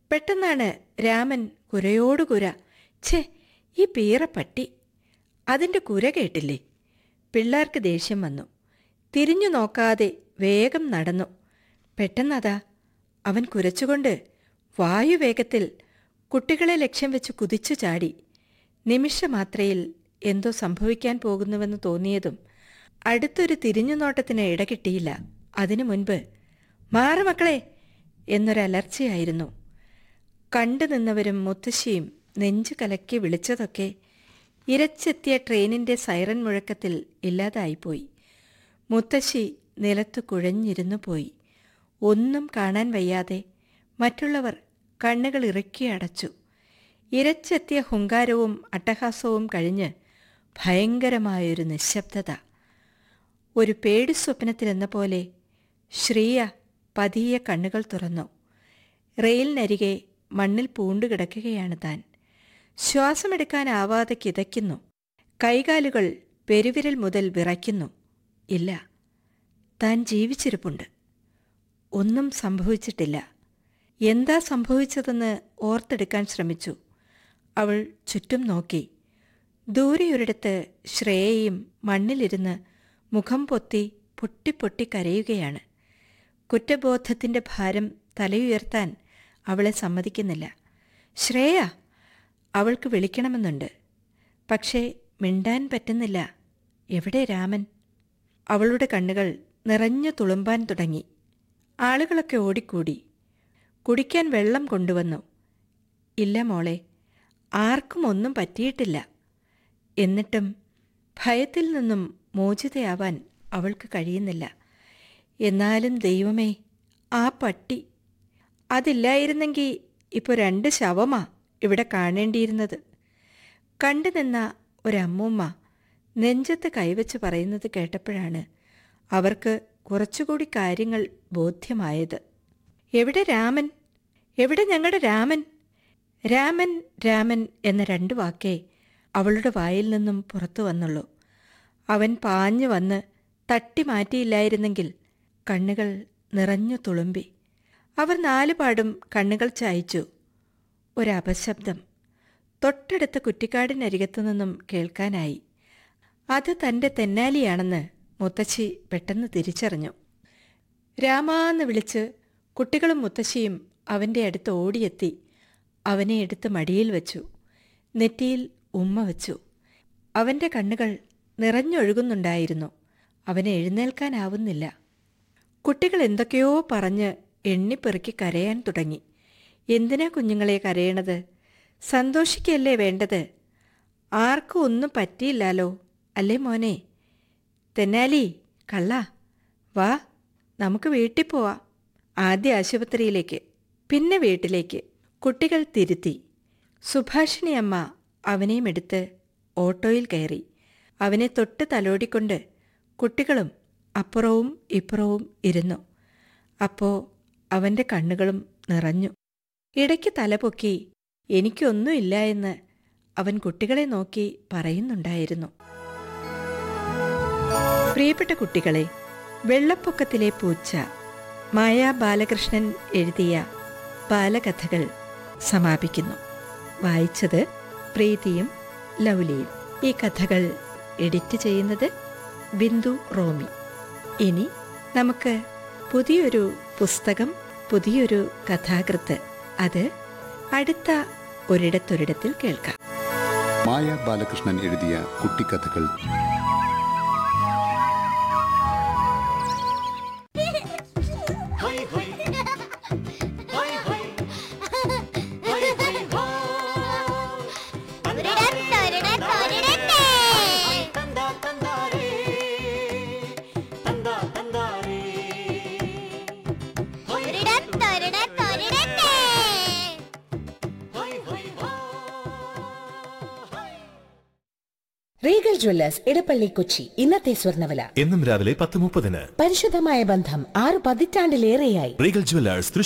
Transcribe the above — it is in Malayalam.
പെട്ടെന്നാണ് രാമൻ കുരയോട് കുര ഛേ ഈ പീറപ്പട്ടി അതിൻ്റെ കുര കേട്ടില്ലേ പിള്ളേർക്ക് ദേഷ്യം വന്നു തിരിഞ്ഞു നോക്കാതെ വേഗം നടന്നു പെട്ടെന്നതാ അവൻ കുരച്ചുകൊണ്ട് വായുവേഗത്തിൽ കുട്ടികളെ ലക്ഷ്യം വെച്ച് കുതിച്ചു ചാടി നിമിഷമാത്രയിൽ എന്തോ സംഭവിക്കാൻ പോകുന്നുവെന്ന് തോന്നിയതും അടുത്തൊരു തിരിഞ്ഞുനോട്ടത്തിന് ഇടകിട്ടിയില്ല അതിനു മുൻപ് മാറ് മക്കളെ എന്നൊരലർച്ചയായിരുന്നു കണ്ടു നിന്നവരും മുത്തശ്ശിയും നെഞ്ചു കലക്കി വിളിച്ചതൊക്കെ ഇരച്ചെത്തിയ ട്രെയിനിന്റെ സൈറൻ മുഴക്കത്തിൽ ഇല്ലാതായിപ്പോയി മുത്തശ്ശി നിലത്തു കുഴഞ്ഞിരുന്നു പോയി ഒന്നും കാണാൻ വയ്യാതെ മറ്റുള്ളവർ കണ്ണുകൾ ഇറുക്കി അടച്ചു ഇരച്ചെത്തിയ ഹുങ്കാരവും അട്ടഹാസവും കഴിഞ്ഞ് ഭയങ്കരമായൊരു നിശബ്ദത ഒരു പേടി സ്വപ്നത്തിലെന്ന പോലെ ശ്രീയ പതിയെ കണ്ണുകൾ തുറന്നു റെയിലിനരികെ മണ്ണിൽ പൂണ്ടുകിടക്കുകയാണ് താൻ ശ്വാസമെടുക്കാനാവാതെ കിതയ്ക്കുന്നു കൈകാലുകൾ പെരുവിരൽ മുതൽ വിറയ്ക്കുന്നു ഇല്ല താൻ ജീവിച്ചിരിപ്പുണ്ട് ഒന്നും സംഭവിച്ചിട്ടില്ല എന്താ സംഭവിച്ചതെന്ന് ഓർത്തെടുക്കാൻ ശ്രമിച്ചു അവൾ ചുറ്റും നോക്കി ദൂരെയൊരിടത്ത് ശ്രേയയും മണ്ണിലിരുന്ന് മുഖം പൊത്തി പൊട്ടിപ്പൊട്ടി കരയുകയാണ് കുറ്റബോധത്തിൻ്റെ ഭാരം തലയുയർത്താൻ അവളെ സമ്മതിക്കുന്നില്ല ശ്രേയ അവൾക്ക് വിളിക്കണമെന്നുണ്ട് പക്ഷേ മിണ്ടാൻ പറ്റുന്നില്ല എവിടെ രാമൻ അവളുടെ കണ്ണുകൾ നിറഞ്ഞു തുളുമ്പാൻ തുടങ്ങി ആളുകളൊക്കെ ഓടിക്കൂടി കുടിക്കാൻ വെള്ളം കൊണ്ടുവന്നു ഇല്ല മോളെ ആർക്കും ഒന്നും പറ്റിയിട്ടില്ല എന്നിട്ടും ഭയത്തിൽ നിന്നും മോചിതയാവാൻ അവൾക്ക് കഴിയുന്നില്ല എന്നാലും ദൈവമേ ആ പട്ടി അതില്ലായിരുന്നെങ്കിൽ ഇപ്പോൾ രണ്ട് ശവമാ ഇവിടെ കാണേണ്ടിയിരുന്നത് കണ്ടു നിന്ന ഒരമ്മൂമ്മ നെഞ്ചത്ത് കൈവച്ച് പറയുന്നത് കേട്ടപ്പോഴാണ് അവർക്ക് കുറച്ചുകൂടി കാര്യങ്ങൾ ബോധ്യമായത് എവിടെ രാമൻ എവിടെ ഞങ്ങളുടെ രാമൻ രാമൻ രാമൻ എന്ന രണ്ട് വാക്കേ അവളുടെ വായിൽ നിന്നും പുറത്തു വന്നുള്ളൂ അവൻ പാഞ്ഞു വന്ന് തട്ടി മാറ്റിയില്ലായിരുന്നെങ്കിൽ കണ്ണുകൾ നിറഞ്ഞു തുളുമ്പി അവർ നാലുപാടും കണ്ണുകൾ ചായച്ചു ഒരപശബ്ദം തൊട്ടടുത്ത കുറ്റിക്കാടിനരികത്തു നിന്നും കേൾക്കാനായി അത് തൻ്റെ തെന്നാലിയാണെന്ന് മുത്തശ്ശി പെട്ടെന്ന് തിരിച്ചറിഞ്ഞു രാമാന്ന് വിളിച്ച് കുട്ടികളും മുത്തശ്ശിയും അവൻ്റെ അടുത്ത് ഓടിയെത്തി അവനെ എടുത്ത് മടിയിൽ വച്ചു നെറ്റിയിൽ ഉമ്മ വച്ചു അവൻ്റെ കണ്ണുകൾ നിറഞ്ഞൊഴുകുന്നുണ്ടായിരുന്നു അവനെ എഴുന്നേൽക്കാനാവുന്നില്ല കുട്ടികൾ എന്തൊക്കെയോ പറഞ്ഞ് എണ്ണിപ്പെറുക്കി കരയാൻ തുടങ്ങി എന്തിനാ കുഞ്ഞുങ്ങളെ കരയണത് സന്തോഷിക്കല്ലേ വേണ്ടത് ആർക്കും ഒന്നും പറ്റിയില്ലാലോ അല്ലേ മോനെ തെന്നാലി കള്ള വാ നമുക്ക് വീട്ടിൽ പോവാം ആദ്യ ആശുപത്രിയിലേക്ക് പിന്നെ വീട്ടിലേക്ക് കുട്ടികൾ തിരുത്തി സുഭാഷിണി അമ്മ അവനെയും എടുത്ത് ഓട്ടോയിൽ കയറി അവനെ തൊട്ട് തലോടിക്കൊണ്ട് കുട്ടികളും അപ്പുറവും ഇപ്പുറവും ഇരുന്നു അപ്പോ അവൻ്റെ കണ്ണുകളും നിറഞ്ഞു ഇടയ്ക്ക് തലപൊക്കി എനിക്കൊന്നുമില്ല എന്ന് അവൻ കുട്ടികളെ നോക്കി പറയുന്നുണ്ടായിരുന്നു പ്രിയപ്പെട്ട കുട്ടികളെ വെള്ളപ്പൊക്കത്തിലെ പൂച്ച മായ ബാലകൃഷ്ണൻ എഴുതിയ ബാലകഥകൾ സമാപിക്കുന്നു വായിച്ചത് പ്രീതിയും ലൗലിയും ഈ കഥകൾ എഡിറ്റ് ചെയ്യുന്നത് ബിന്ദു റോമി ഇനി നമുക്ക് പുതിയൊരു പുസ്തകം പുതിയൊരു കഥാകൃത്ത് അത് അടുത്ത ഒരിടത്തൊരിടത്തിൽ കേൾക്കാം മായ ബാലകൃഷ്ണൻ എഴുതിയ കുട്ടിക്കഥകൾ റീഗൽ ജ്വല്ലേഴ്സ് ഇടപ്പള്ളി കൊച്ചി ഇന്നത്തെ സ്വർണ്ണവില എന്നും രാവിലെ പത്ത് മുപ്പതിന് പരിശുദ്ധമായ ബന്ധം ആറ് പതിറ്റാണ്ടിലേറെയായി റീഗൽ ജ്വല്ലേഴ്സ്